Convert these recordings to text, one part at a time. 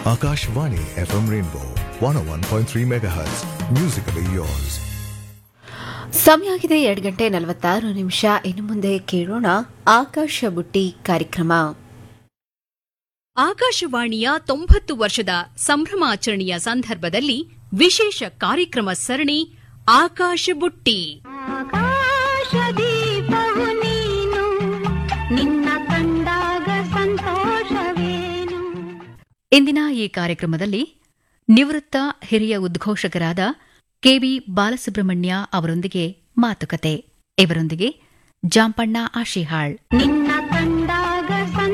Akashvani FM Rainbow 101.3 MHz. Musically yours. ಸಮಯ ಆಗಿದೆ ಎರಡು ಗಂಟೆ ನಲವತ್ತಾರು ನಿಮಿಷ ಇನ್ನು ಮುಂದೆ ಕೇಳೋಣ ಆಕಾಶ ಬುಟ್ಟಿ ಕಾರ್ಯಕ್ರಮ ಆಕಾಶವಾಣಿಯ ತೊಂಬತ್ತು ವರ್ಷದ ಸಂಭ್ರಮಾಚರಣೆಯ ಸಂದರ್ಭದಲ್ಲಿ ವಿಶೇಷ ಕಾರ್ಯಕ್ರಮ ಸರಣಿ ಆಕಾಶ ಬುಟ್ಟಿ ಆಕಾಶದೀಪವು ನೀನು ನಿನ್ನ ಕಂಡಾಗ ಸಂತೋಷವೇನು ಇಂದಿನ ಈ ಕಾರ್ಯಕ್ರಮದಲ್ಲಿ ನಿವೃತ್ತ ಹಿರಿಯ ಉದ್ಘೋಷಕರಾದ ಕೆವಿ ಬಾಲಸುಬ್ರಹ್ಮಣ್ಯ ಅವರೊಂದಿಗೆ ಮಾತುಕತೆ ಇವರೊಂದಿಗೆ ಜಾಂಪಣ್ಣ ಆಶಿಹಾಳ್ ನಿನ್ನ ಕಂಡಾಗ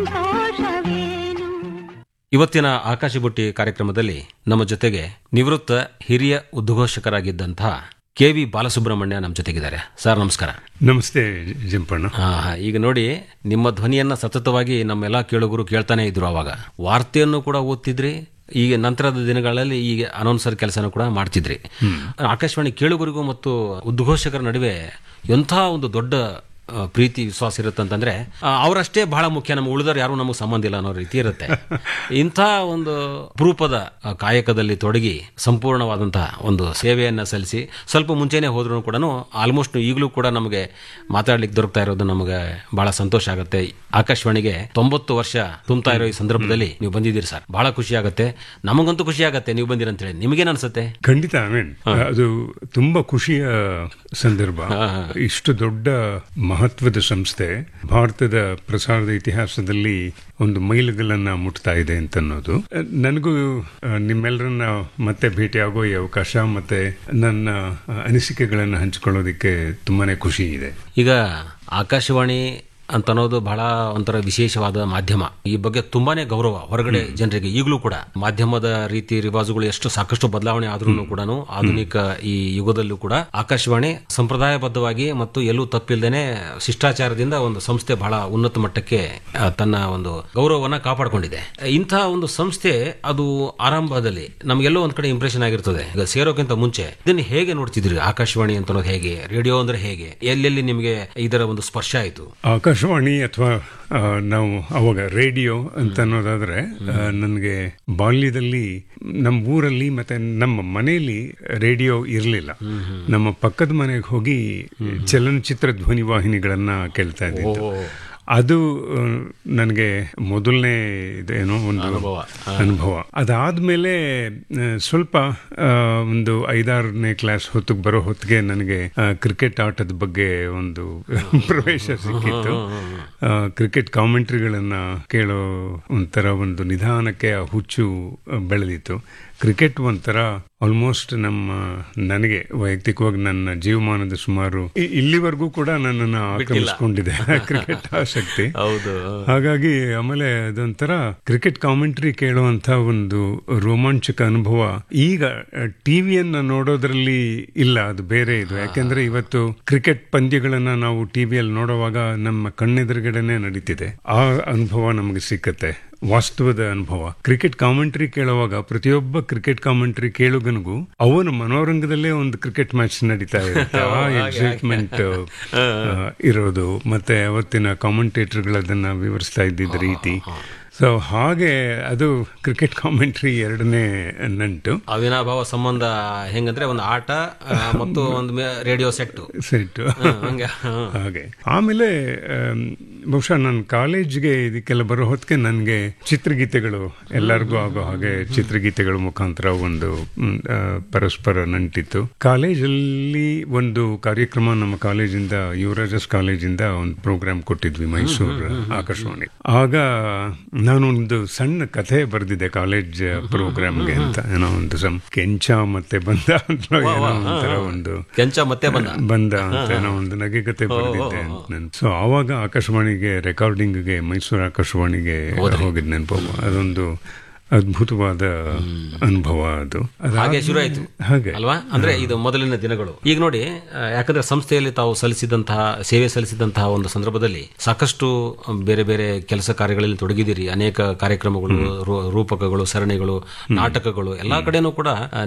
ಸಂತೋಷವೇನು ಇವತ್ತಿನ ಆಕಾಶಬುಟ್ಟಿ ಕಾರ್ಯಕ್ರಮದಲ್ಲಿ ನಮ್ಮ ಜೊತೆಗೆ ನಿವೃತ್ತ ಹಿರಿಯ ಉದ್ಘೋಷಕರಾಗಿದ್ದಂತಹ ಕೆ ವಿ ಬಾಲಸುಬ್ರಹ್ಮಣ್ಯ ನಮ್ಮ ಜೊತೆಗಿದ್ದಾರೆ ಸರ್ ನಮಸ್ಕಾರ ನಮಸ್ತೆ ಜಂಪಣ್ಣ ಆ, ಈಗ ನೋಡಿ ನಿಮ್ಮ ಧ್ವನಿಯನ್ನ ಸತತವಾಗಿ ನಮ್ಮೆಲ್ಲ ಕೇಳುಗರು ಕೇಳ್ತಾನೆ ಇದ್ರು ಅವಾಗ ವಾರ್ತೆಯನ್ನು ಕೂಡ ಓದ್ತಿದ್ರಿ ಈಗ ನಂತರದ ದಿನಗಳಲ್ಲಿ ಈಗ ಅನೌನ್ಸರ್ ಕೆಲಸನೂ ಕೂಡ ಮಾಡ್ತಿದ್ರಿ ಆಕಾಶವಾಣಿ ಕೇಳುಗರಿಗೂ ಮತ್ತು ಉದ್ಘೋಷಕರ ನಡುವೆ ಎಂಥ ಒಂದು ದೊಡ್ಡ ಆ, ಪ್ರೀತಿ ವಿಶ್ವಾಸ ಇರುತ್ತೆ ಅಂತಂದ್ರೆ ಆ, ಅವರಷ್ಟೇ ಬಹಳ ಮುಖ್ಯ ನಮ್ಮ ಉಳಿದವ್ರು ಯಾರು ನಮಗೆ ಸಂಬಂಧ ಇಲ್ಲ ಅನ್ನೋ ರೀತಿ ಇರುತ್ತೆ ಇಂಥ ಒಂದು ಅಪರೂಪದ ಆ, ಕಾಯಕದಲ್ಲಿ ತೊಡಗಿ ಸಂಪೂರ್ಣವಾದಂತಹ ಒಂದು ಸೇವೆಯನ್ನ ಸಲ್ಲಿಸಿ ಸ್ವಲ್ಪ ಮುಂಚೆನೆ ಹೋದ್ರೂ ಕೂಡ ಆಲ್ಮೋಸ್ಟ್ ಈಗಲೂ ಕೂಡ ನಮಗೆ ಮಾತಾಡ್ಲಿಕ್ಕೆ ದೊರಕ್ತಾ ಇರೋದು ನಮಗೆ ಬಹಳ ಸಂತೋಷ ಆಗುತ್ತೆ ಆಕಾಶವಾಣಿಗೆ ತೊಂಬತ್ತು ವರ್ಷ ತುಂಬ್ತಾ ಇರೋ ಈ ಸಂದರ್ಭದಲ್ಲಿ ನೀವು ಬಂದಿದ್ದೀರಿ ಸರ್ ಬಹಳ ಖುಷಿ ಆಗುತ್ತೆ ನಮಗಂತೂ ಖುಷಿ ಆಗುತ್ತೆ ನೀವು ಬಂದಿರ ಅಂತ ಹೇಳಿ ನಿಮಗೇನು ಅನ್ಸುತ್ತೆ ಖಂಡಿತ ಆಮೇನ್ ಅದು ತುಂಬಾ ಖುಷಿಯ ಸಂದರ್ಭ ಇಷ್ಟು ದೊಡ್ಡ ಮಹತ್ವದ ಸಂಸ್ಥೆ ಭಾರತದ ಪ್ರಸಾರದ ಇತಿಹಾಸದಲ್ಲಿ ಒಂದು ಮೈಲುಗಲ್ಲನ್ನ ಮುಟ್ತಾ ಇದೆ ಅಂತ ಅನ್ನೋದು ಅಹ್, ನನಗೂ ಅಹ್, ನಿಮ್ಮೆಲ್ಲರನ್ನ ಮತ್ತೆ ಭೇಟಿಯಾಗೋ ಈ ಅವಕಾಶ ಮತ್ತೆ ನನ್ನ ಅಹ್, ಅನಿಸಿಕೆಗಳನ್ನು ಹಂಚಿಕೊಳ್ಳೋದಕ್ಕೆ ತುಂಬಾನೇ ಖುಷಿ ಇದೆ ಈಗ ಆಕಾಶವಾಣಿ ಅಂತ ಅನ್ನೋದು ಬಹಳ ಒಂಥರ ವಿಶೇಷವಾದ ಮಾಧ್ಯಮ ಈ ಬಗ್ಗೆ ತುಂಬಾನೇ ಗೌರವ ಹೊರಗಡೆ ಜನರಿಗೆ ಈಗಲೂ ಕೂಡ ಮಾಧ್ಯಮದ ರೀತಿ ರಿವಾಜುಗಳು ಎಷ್ಟು ಸಾಕಷ್ಟು ಬದಲಾವಣೆ ಆದ್ರೂ ಕೂಡ ಆಧುನಿಕ ಈ ಯುಗದಲ್ಲೂ ಕೂಡ ಆಕಾಶವಾಣಿ ಸಂಪ್ರದಾಯಬದ್ಧವಾಗಿ ಮತ್ತು ಎಲ್ಲೂ ತಪ್ಪಿಲ್ದೇನೆ ಶಿಷ್ಟಾಚಾರದಿಂದ ಒಂದು ಸಂಸ್ಥೆ ಬಹಳ ಉನ್ನತ ಮಟ್ಟಕ್ಕೆ ಆ, ತನ್ನ ಒಂದು ಗೌರವವನ್ನ ಕಾಪಾಡಿಕೊಂಡಿದೆ ಇಂಥ ಒಂದು ಸಂಸ್ಥೆ ಅದು ಆರಂಭದಲ್ಲಿ ನಮಗೆಲ್ಲೋ ಒಂದ್ ಕಡೆ ಇಂಪ್ರೆಷನ್ ಆಗಿರ್ತದೆ ಈಗ ಸೇರೋಕ್ಕಿಂತ ಮುಂಚೆ ಇದನ್ನ ಹೇಗೆ ನೋಡ್ತಿದ್ರಿ ಆಕಾಶವಾಣಿ ಅಂತ ಅನ್ನೋದು ಹೇಗೆ ರೇಡಿಯೋ ಅಂದ್ರೆ ಹೇಗೆ ಎಲ್ಲೆಲ್ಲಿ ನಿಮಗೆ ಇದರ ಒಂದು ಸ್ಪರ್ಶ ಆಯಿತು ಆಕಾಶವಾಣಿ ಅಥವಾ ಆ, ನಾವು ಅವಾಗ ರೇಡಿಯೋ ಅಂತ ಅನ್ನೋದಾದ್ರೆ ನನಗೆ ಬಾಲ್ಯದಲ್ಲಿ ನಮ್ಮ ಊರಲ್ಲಿ ಮತ್ತೆ ನಮ್ಮ ಮನೆಯಲ್ಲಿ ರೇಡಿಯೋ ಇರಲಿಲ್ಲ ನಮ್ಮ ಪಕ್ಕದ ಮನೆಗೆ ಹೋಗಿ ಚಲನಚಿತ್ರ ಧ್ವನಿವಾಹಿನಿಗಳನ್ನ ಕೇಳ್ತಾ ಇದ್ದಿದ್ದು ಅದು ನನಗೆ ಮೊದಲನೇ ಇದೇನೋ ಒಂದು ಅನುಭವ ಅದಾದ್ಮೇಲೆ ಆ, ಸ್ವಲ್ಪ ಆ, ಒಂದು ಐದಾರನೇ ಕ್ಲಾಸ್ ಹೊತ್ತಿಗೆ ಬರೋ ಹೊತ್ತಿಗೆ ನನಗೆ ಆ, ಕ್ರಿಕೆಟ್ ಆಟದ ಬಗ್ಗೆ ಒಂದು ಪ್ರವೇಶ ಸಿಕ್ಕಿತ್ತು ಆ, ಕ್ರಿಕೆಟ್ ಕಾಮೆಂಟ್ರಿಗಳನ್ನ ಕೇಳೋ ಒಂಥರ ಒಂದು ನಿಧಾನಕ್ಕೆ ಆ ಹುಚ್ಚು ಆ, ಬೆಳೆದಿತ್ತು ಕ್ರಿಕೆಟ್ ಒಂಥರ ಆಲ್ಮೋಸ್ಟ್ ನಮ್ಮ ನನಗೆ ವೈಯಕ್ತಿಕವಾಗಿ ನನ್ನ ಜೀವಮಾನದ ಸುಮಾರು ಇ- ಇಲ್ಲಿವರೆಗೂ ಕೂಡ ನನ್ನನ್ನು ಆಕ್ರಮಿಸ್ಕೊಂಡಿದೆ ಕ್ರಿಕೆಟ್ ಆಸಕ್ತಿ ಹೌದು ಹಾಗಾಗಿ ಆಮೇಲೆ ಅದೊಂಥರ ಕ್ರಿಕೆಟ್ ಕಾಮೆಂಟ್ರಿ ಕೇಳುವಂತ ಒಂದು ರೋಮಾಂಚಕ ಅನುಭವ ಈಗ ಟಿವಿಯನ್ನ ನೋಡೋದ್ರಲ್ಲಿ ಇಲ್ಲ ಅದು ಬೇರೆ ಇದು ಯಾಕೆಂದ್ರೆ ಇವತ್ತು ಕ್ರಿಕೆಟ್ ಪಂದ್ಯಗಳನ್ನ ನಾವು ಟಿವಿಯಲ್ಲಿ ನೋಡುವಾಗ ನಮ್ಮ ಕಣ್ಣೆದುರುಗಡೆನೆ ನಡೀತಿದೆ ಆ ಅನುಭವ ನಮಗೆ ಸಿಕ್ಕತ್ತೆ ವಾಸ್ತವದ ಅನುಭವ ಕ್ರಿಕೆಟ್ ಕಾಮೆಂಟ್ರಿ ಕೇಳುವಾಗ ಪ್ರತಿಯೊಬ್ಬ ಕ್ರಿಕೆಟ್ ಕಾಮೆಂಟ್ರಿ ಕೇಳುಗನಿಗೂ ಅವನ ಮನೋರಂಗದಲ್ಲೇ ಒಂದು ಕ್ರಿಕೆಟ್ ಮ್ಯಾಚ್ ನಡೀತಾ ಇರುತ್ತೆ ಆ ಎಕ್ಸೈಟ್ಮೆಂಟ್ ಇರೋದು ಮತ್ತೆ ಅವತ್ತಿನ ಕಾಮೆಂಟೇಟರ್ಗಳು ಅದನ್ನ ವಿವರಿಸ್ತಾ ಇದ್ದಿದ್ದ ರೀತಿ ಸೊ ಹಾಗೆ ಅದು ಕ್ರಿಕೆಟ್ ಕಾಮೆಂಟ್ರಿ ಎರಡನೇ ನಂಟು ಅವಿನಾಭಾವ ಸಂಬಂಧ ಹೆಂಗಂದ್ರೆ ಒಂದು ಆಟ ಆ, ಮತ್ತು ಒಂದು ರೇಡಿಯೋ ಸೆಟ್ ಸೆಟ್ ಹಂಗೆ ಹ. ಹಾಗೆ ಆಮೇಲೆ ಆಮ್, ಬಹುಶಃ ನನ್ನ ಕಾಲೇಜ್ಗೆ ಇದಕ್ಕೆಲ್ಲ ಬರೋ ಹೊತ್ತಿಗೆ ನನಗೆ ಚಿತ್ರಗೀತೆಗಳು ಎಲ್ಲರಿಗೂ ಆಗೋ ಹಾಗೆ ಚಿತ್ರಗೀತೆಗಳ ಮುಖಾಂತರ ಒಂದು ಮ್, ಆ, ಪರಸ್ಪರ ನಂಟಿತ್ತು ಕಾಲೇಜಲ್ಲಿ ಒಂದು ಕಾರ್ಯಕ್ರಮ ನಮ್ಮ ಕಾಲೇಜಿಂದ ಯುವರಾಜಸ್ ಕಾಲೇಜಿಂದ ಒಂದು ಪ್ರೋಗ್ರಾಮ್ ಕೊಟ್ಟಿದ್ವಿ ಮೈಸೂರು ಆಕಾಶವಾಣಿ ಆಗ ನಾನು ಒಂದು ಸಣ್ಣ ಕಥೆ ಬರೆದಿದ್ದೆ ಕಾಲೇಜ್ ಪ್ರೋಗ್ರಾಮ್ಗೆ ಅಂತ ಏನೋ ಒಂದು ಸಮ್ ಕೆಂಚ ಮತ್ತೆ ಬಂದ ಅಂತ ಏನೋ ಒಂಥರ ಒಂದು ಕೆಂಚ ಮತ್ತೆ ಬಂದ ಬಂದ ಅಂತ ಏನೋ ಒಂದು ನಗೆಗತೆ ಬರೆದಿದ್ದೆ ಅಂತ ನನ್ ಸೊ ಆವಾಗ ಆಕಾಶವಾಣಿಗೆ ರೆಕಾರ್ಡಿಂಗ್ಗೆ ಮೈಸೂರು ಆಕಾಶವಾಣಿಗೆ ಹೋಗಿದ್ ನೆನಪು ಅದೊಂದು ಅದ್ಭುತವಾದ ಅನುಭವ ಅದು ಅದಾದ್ಮೇಲೆ- ಹಾಗೆ ಶುರು ಆಯ್ತು ಹಾಗೆ ಅಲ್ವಾ ಅಂದ್ರೆ ಇದು ಮೊದಲಿನ ದಿನಗಳು ಈಗ ನೋಡಿ ಆ, ಯಾಕಂದ್ರೆ ಸಂಸ್ಥೆಯಲ್ಲಿ ತಾವು ಸಲ್ಲಿಸಿದಂತಹ ಸೇವೆ ಸಲ್ಲಿಸಿದಂತಹ ಒಂದು ಸಂದರ್ಭದಲ್ಲಿ ಸಾಕಷ್ಟು ಬೇರೆ ಬೇರೆ ಕೆಲಸ ಕಾರ್ಯಗಳಲ್ಲಿ ತೊಡಗಿದಿರಿ ಅನೇಕ ಕಾರ್ಯಕ್ರಮಗಳು ರೂ- ರೂಪಕಗಳು ಸರಣಿಗಳು ನಾಟಕಗಳು ಎಲ್ಲಾ ಕಡೆನೂ ಕೂಡ ಆ,